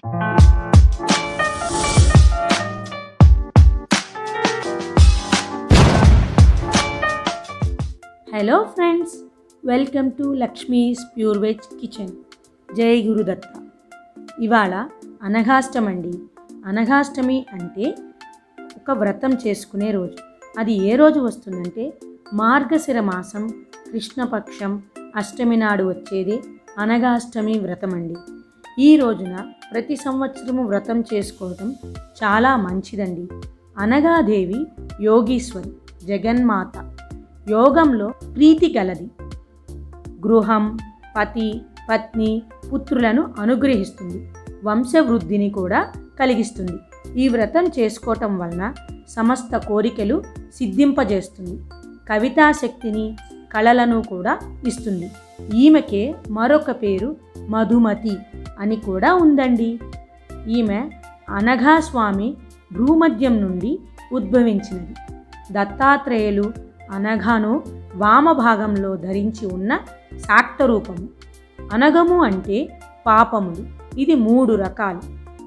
hello friends welcome to Lakshmi's pure veg kitchen జై గురుదత్త ఇవాళ అనఘాష్టమండి అనఘాష్టమి అంటే ఒక వ్రతం చేసుకునే రోజు అది ఏ రోజు వస్తుందంటే మార్గశిర మాసం కృష్ణపక్షం అష్టమి నాడు వచ్చేది అనఘాష్టమి వ్రతం అండి ఈ రోజున ప్రతి సంవత్సరము వ్రతం చేసుకోవడం చాలా మంచిదండి అనగాదేవి యోగీశ్వరి జగన్మాత యోగంలో ప్రీతి గలది గృహం పతి పత్ని పుత్రులను అనుగ్రహిస్తుంది వంశవృద్ధిని కూడా కలిగిస్తుంది ఈ వ్రతం చేసుకోవటం వలన సమస్త కోరికలు సిద్ధింపజేస్తుంది కవితాశక్తిని కళలను కూడా ఇస్తుంది ఈమెకే మరొక పేరు మధుమతి అని కూడా ఉందండి ఈమె అనఘాస్వామి భూమధ్యం నుండి ఉద్భవించినది దత్తాత్రేయులు అనఘను వామభాగంలో ధరించి ఉన్న శాక్త రూపము అనగము అంటే పాపములు ఇది మూడు రకాలు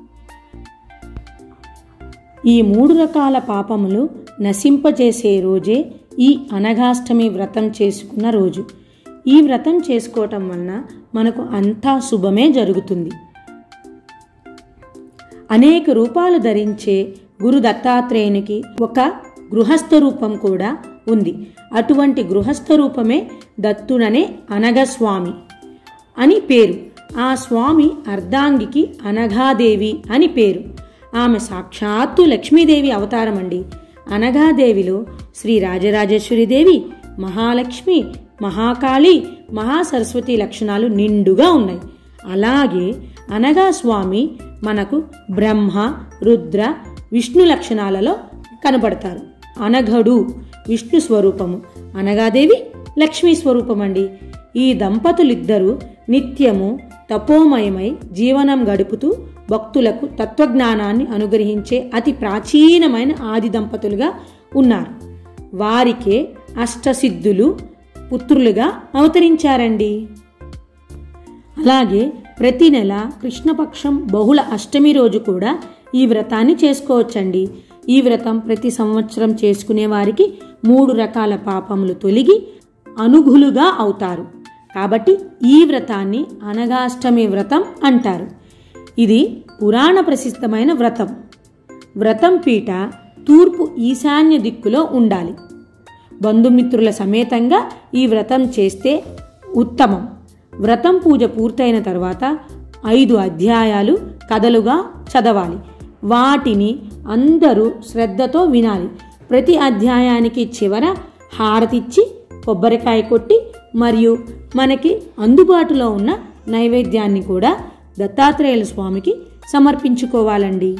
ఈ మూడు రకాల పాపములు నశింపజేసే రోజే ఈ అనఘాష్టమి వ్రతం చేసుకున్న రోజు ఈ వ్రతం చేసుకోవటం వలన మనకు అంతా శుభమే జరుగుతుంది అనేక రూపాలు ధరించే గురు దత్తాత్రేయునికి ఒక గృహస్థ రూపం కూడా ఉంది అటువంటి గృహస్థ రూపమే దత్తుననే అనగస్వామి అని పేరు ఆ స్వామి అర్ధాంగికి అనఘాదేవి అని పేరు ఆమె సాక్షాత్తు లక్ష్మీదేవి అవతారం అండి అనఘాదేవిలో శ్రీ రాజరాజేశ్వరిదేవి మహాలక్ష్మి మహాకాళి మహాసరస్వతి లక్షణాలు నిండుగా ఉన్నాయి అలాగే అనగా స్వామి మనకు బ్రహ్మ రుద్ర విష్ణు లక్షణాలలో కనబడతారు అనఘడు విష్ణు స్వరూపము అనగాదేవి లక్ష్మీ స్వరూపం అండి ఈ దంపతులిద్దరూ నిత్యము తపోమయమై జీవనం గడుపుతూ భక్తులకు తత్వజ్ఞానాన్ని అనుగ్రహించే అతి ప్రాచీనమైన ఆది దంపతులుగా ఉన్నారు వారికే అష్టసిద్ధులు పుత్రులుగా అవతరించారండి అలాగే ప్రతి నెల కృష్ణపక్షం బహుళ అష్టమి రోజు కూడా ఈ వ్రతాన్ని చేసుకోవచ్చండి ఈ వ్రతం ప్రతి సంవత్సరం చేసుకునే వారికి మూడు రకాల పాపములు తొలగి అనుగులుగా అవుతారు కాబట్టి ఈ వ్రతాన్ని అనగాష్టమి వ్రతం అంటారు ఇది పురాణ ప్రసిద్ధమైన వ్రతం వ్రతం పీట తూర్పు ఈశాన్య దిక్కులో ఉండాలి బంధుమిత్రుల సమేతంగా ఈ వ్రతం చేస్తే ఉత్తమం వ్రతం పూజ పూర్తయిన తర్వాత ఐదు అధ్యాయాలు కథలుగా చదవాలి వాటిని అందరూ శ్రద్ధతో వినాలి ప్రతి అధ్యాయానికి చివర హారతిచ్చి కొబ్బరికాయ కొట్టి మరియు మనకి అందుబాటులో ఉన్న నైవేద్యాన్ని కూడా దత్తాత్రేయుల స్వామికి సమర్పించుకోవాలండి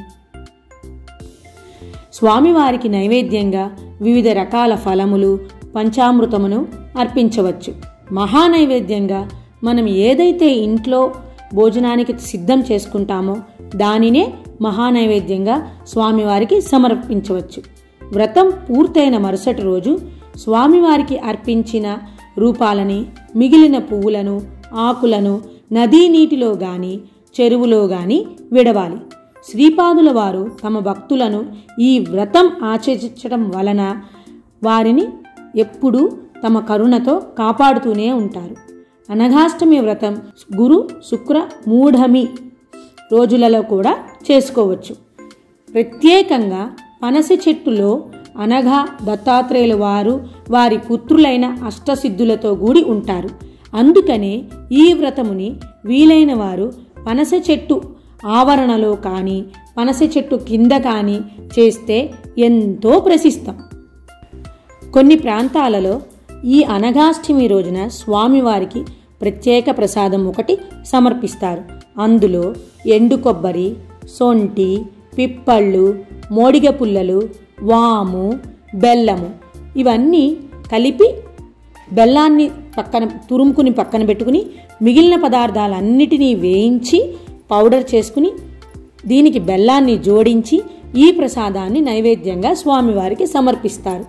స్వామివారికి నైవేద్యంగా వివిధ రకాల ఫలములు పంచామృతమును అర్పించవచ్చు మహానైవేద్యంగా మనం ఏదైతే ఇంట్లో భోజనానికి సిద్ధం చేసుకుంటామో దానినే మహానైవేద్యంగా స్వామివారికి సమర్పించవచ్చు వ్రతం పూర్తయిన మరుసటి రోజు స్వామివారికి అర్పించిన రూపాలని మిగిలిన పువ్వులను ఆకులను నదీ నీటిలో గాని చెరువులో గాని విడవాలి శ్రీపాదుల వారు తమ భక్తులను ఈ వ్రతం ఆచరించడం వలన వారిని ఎప్పుడూ తమ కరుణతో కాపాడుతూనే ఉంటారు అనఘాష్టమి వ్రతం గురు శుక్ర మూఢమి రోజులలో కూడా చేసుకోవచ్చు ప్రత్యేకంగా పనస చెట్టులో అనగా దత్తాత్రేయుల వారు వారి పుత్రులైన అష్టసిద్ధులతో కూడి ఉంటారు అందుకనే ఈ వ్రతముని వీలైన వారు పనస చెట్టు ఆవరణలో కానీ పనస చెట్టు కింద కానీ చేస్తే ఎంతో ప్రసిద్ధం కొన్ని ప్రాంతాలలో ఈ అనగాష్టమి రోజున స్వామివారికి ప్రత్యేక ప్రసాదం ఒకటి సమర్పిస్తారు అందులో ఎండు కొబ్బరి సొంటి పిప్పళ్ళు మోడిగ పుల్లలు వాము బెల్లము ఇవన్నీ కలిపి బెల్లాన్ని పక్కన తురుముకుని పక్కన పెట్టుకుని మిగిలిన పదార్థాలన్నిటినీ వేయించి పౌడర్ చేసుకుని దీనికి బెల్లాన్ని జోడించి ఈ ప్రసాదాన్ని నైవేద్యంగా స్వామివారికి సమర్పిస్తారు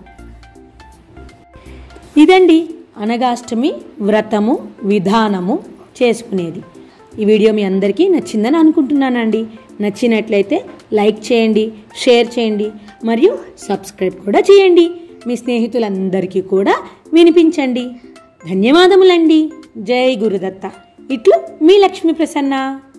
ఇదండి అనగాష్టమి వ్రతము విధానము చేసుకునేది ఈ వీడియో మీ అందరికీ నచ్చిందని అనుకుంటున్నానండి నచ్చినట్లయితే లైక్ చేయండి షేర్ చేయండి మరియు సబ్స్క్రైబ్ కూడా చేయండి మీ స్నేహితులందరికీ కూడా వినిపించండి ధన్యవాదములండి జై గురుదత్త ఇట్లు మీ లక్ష్మీ ప్రసన్న